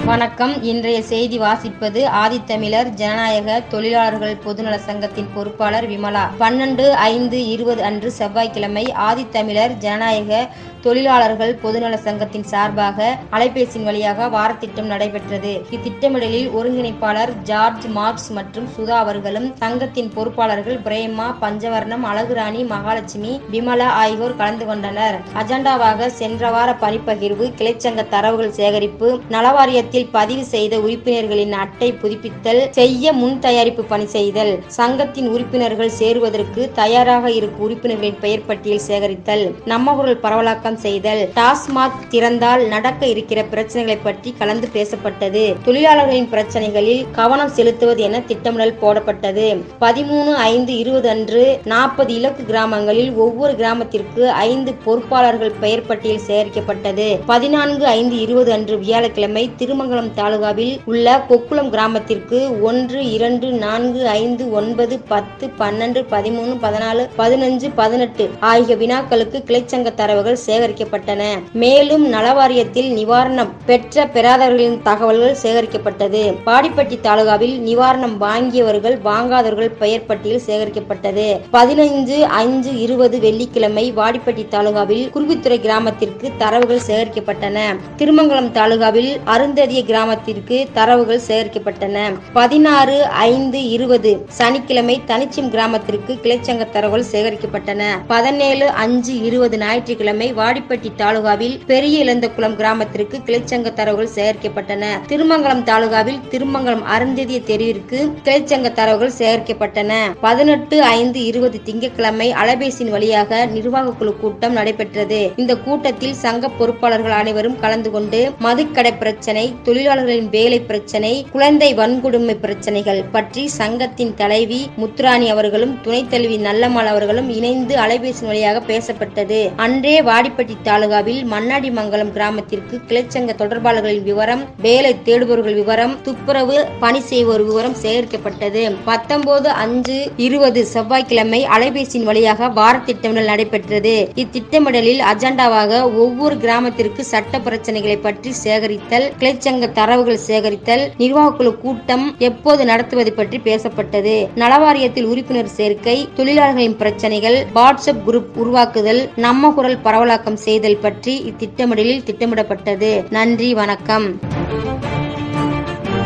வணக்கம் இன்றைய செய்தி வாசிப்பது ஆதித்தமிழர் ஜனநாயக தொழிலாளர்கள் பொதுநல சங்கத்தின் பொறுப்பாளர் விமலா பன்னெண்டு ஐந்து இருபது அன்று செவ்வாய்க்கிழமை ஆதித்தமிழர் ஜனநாயக தொழிலாளர்கள் பொதுநல சங்கத்தின் சார்பாக அலைபேசியின் வழியாக வாரத்திட்டம் நடைபெற்றது இத்திட்டமிடலில் ஒருங்கிணைப்பாளர் ஜார்ஜ் மார்க்ஸ் மற்றும் சுதா அவர்களும் சங்கத்தின் பொறுப்பாளர்கள் பிரேமா பஞ்சவர்ணம் அழகுராணி மகாலட்சுமி விமலா ஆகியோர் கலந்து கொண்டனர் அஜெண்டாவாக சென்ற வார பணிப்பகிர்வு கிளைச்சங்க தரவுகள் சேகரிப்பு நலவாரியத்தில் பதிவு செய்த உறுப்பினர்களின் அட்டை புதுப்பித்தல் செய்ய முன் தயாரிப்பு பணி செய்தல் சங்கத்தின் உறுப்பினர்கள் சேருவதற்கு தயாராக இருக்கும் உறுப்பினர்களின் பெயர் பட்டியல் சேகரித்தல் நம்ம குரல் பரவலாக்கம் செய்தல் டாஸ்மாக் திறந்தால் நடக்க இருக்கிற பிரச்சனைகளை பற்றி கலந்து பேசப்பட்டது தொழிலாளர்களின் பிரச்சனைகளில் கவனம் செலுத்துவது என திட்டமிடல் போடப்பட்டது பதிமூணு ஐந்து இருபது அன்று நாற்பது இலக்கு கிராமங்களில் ஒவ்வொரு கிராமத்திற்கு ஐந்து பொறுப்பாளர்கள் பெயர் பட்டியல் சேகரிக்கப்பட்டது பதினான்கு ஐந்து இருபது அன்று வியாழக்கிழமை திருமங்கலம் தாலுகாவில் உள்ள கொக்குளம் கிராமத்திற்கு ஒன்று இரண்டு நான்கு ஐந்து ஒன்பது பத்து பன்னெண்டு பதிமூணு பதினாலு பதினஞ்சு பதினெட்டு ஆகிய வினாக்களுக்கு கிளைச்சங்க தரவுகள் சேகரிக்கப்பட்டன மேலும் நலவாரியத்தில் நிவாரணம் பெற்ற பெறாதவர்களின் தகவல்கள் சேகரிக்கப்பட்டது பாடிப்பட்டி தாலுகாவில் நிவாரணம் வாங்கியவர்கள் வாங்காதவர்கள் பெயர் பட்டியல் சேகரிக்கப்பட்டது பதினைந்து அஞ்சு இருபது வெள்ளிக்கிழமை வாடிப்பட்டி தாலுகாவில் குருவித்துறை கிராமத்திற்கு தரவுகள் சேகரிக்கப்பட்டன திருமங்கலம் தாலுகாவில் அருந்ததிய கிராமத்திற்கு தரவுகள் சேகரிக்கப்பட்டன பதினாறு ஐந்து இருபது சனிக்கிழமை தனிச்சிம் கிராமத்திற்கு கிளைச்சங்க தரவுகள் சேகரிக்கப்பட்டன பதினேழு அஞ்சு இருபது ஞாயிற்றுக்கிழமை வாடிப்பட்டி தாலுகாவில் பெரிய இளந்தகுளம் கிராமத்திற்கு கிளைச்சங்க தரவுகள் சேகரிக்கப்பட்டன திருமங்கலம் தாலுகாவில் திருமங்கலம் அருந்ததிய தெருவிற்கு கிளைச்சங்க தரவுகள் சேகரிக்கப்பட்டன பதினெட்டு ஐந்து இருபது திங்கட்கிழமை அலைபேசியின் வழியாக நிர்வாக குழு கூட்டம் நடைபெற்றது இந்த கூட்டத்தில் சங்க பொறுப்பாளர்கள் அனைவரும் கலந்து கொண்டு மதுக்கடை பிரச்சனை தொழிலாளர்களின் வேலை பிரச்சனை குழந்தை வன்கொடுமை பிரச்சனைகள் பற்றி சங்கத்தின் தலைவி முத்துராணி அவர்களும் துணைத் தலைவி நல்லம்மாள் அவர்களும் இணைந்து அலைபேசியின் வழியாக பேசப்பட்டது அன்றே வாடிப்பட்டி தாலுகாவில் மண்ணாடி மங்கலம் கிராமத்திற்கு கிளைச்சங்க தொடர்பாளர்களின் விவரம் வேலை தேடுபவர்கள் விவரம் துப்புரவு பணி செய்வோர் விவரம் சேகரிக்கப்பட்டது பத்தொன்பது அஞ்சு இருபது செவ்வாய்க்கிழமை அலைபேசியின் வழியாக வார திட்டமிடல் நடைபெற்றது இத்திட்டமிடலில் அஜெண்டாவாக ஒவ்வொரு கிராமத்திற்கு சட்ட பிரச்சனைகளை பற்றி சேகரித்தல் கிளைச்சங்க தரவுகள் சேகரித்தல் நிர்வாகக்குழு கூட்டம் எப்போது நடத்துவது பற்றி பேசப்பட்டது நலவாரியத்தில் உறுப்பினர் சேர்க்கை தொழிலாளர்களின் பிரச்சனைகள் வாட்ஸ்அப் குரூப் உருவாக்குதல் நம்ம குரல் பரவலாக்கம் செய்தல் பற்றி இத்திட்டமிடலில் திட்டமிடப்பட்டது நன்றி வணக்கம்